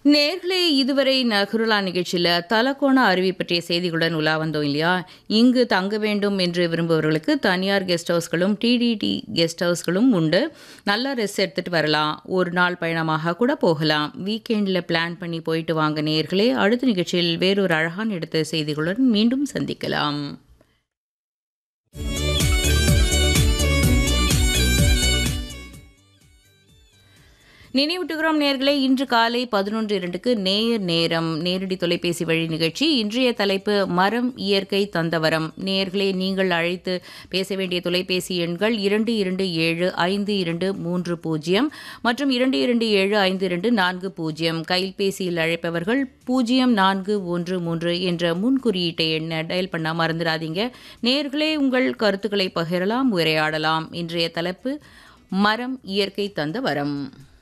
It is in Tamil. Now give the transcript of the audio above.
நேர்களே இதுவரை நகருலா நிகழ்ச்சியில் தலக்கோண அருவி பற்றிய செய்திகளுடன் உலா வந்தோம் இல்லையா இங்கு தங்க வேண்டும் என்று விரும்புபவர்களுக்கு தனியார் கெஸ்ட் ஹவுஸ்களும் டிடிடி கெஸ்ட் ஹவுஸ்களும் உண்டு நல்லா ரெஸ்ட் எடுத்துகிட்டு வரலாம் ஒரு நாள் பயணமாக கூட போகலாம் வீக்கெண்டில் பிளான் பண்ணி போயிட்டு வாங்க நேர்களே அடுத்த நிகழ்ச்சியில் வேறொரு அழகான எடுத்த செய்திகளுடன் மீண்டும் சந்திக்கலாம் நினைவூட்டுகிறோம் நேர்களே இன்று காலை பதினொன்று இரண்டுக்கு நேயர் நேரம் நேரடி தொலைபேசி வழி நிகழ்ச்சி இன்றைய தலைப்பு மரம் இயற்கை தந்தவரம் நேர்களே நீங்கள் அழைத்து பேச வேண்டிய தொலைபேசி எண்கள் இரண்டு இரண்டு ஏழு ஐந்து இரண்டு மூன்று பூஜ்ஜியம் மற்றும் இரண்டு இரண்டு ஏழு ஐந்து இரண்டு நான்கு பூஜ்ஜியம் கைபேசியில் அழைப்பவர்கள் பூஜ்ஜியம் நான்கு ஒன்று மூன்று என்ற முன்குறியீட்டை எண்ண டயல் பண்ண மறந்துடாதீங்க நேர்களே உங்கள் கருத்துக்களை பகிரலாம் உரையாடலாம் இன்றைய தலைப்பு மரம் இயற்கை தந்த வரம்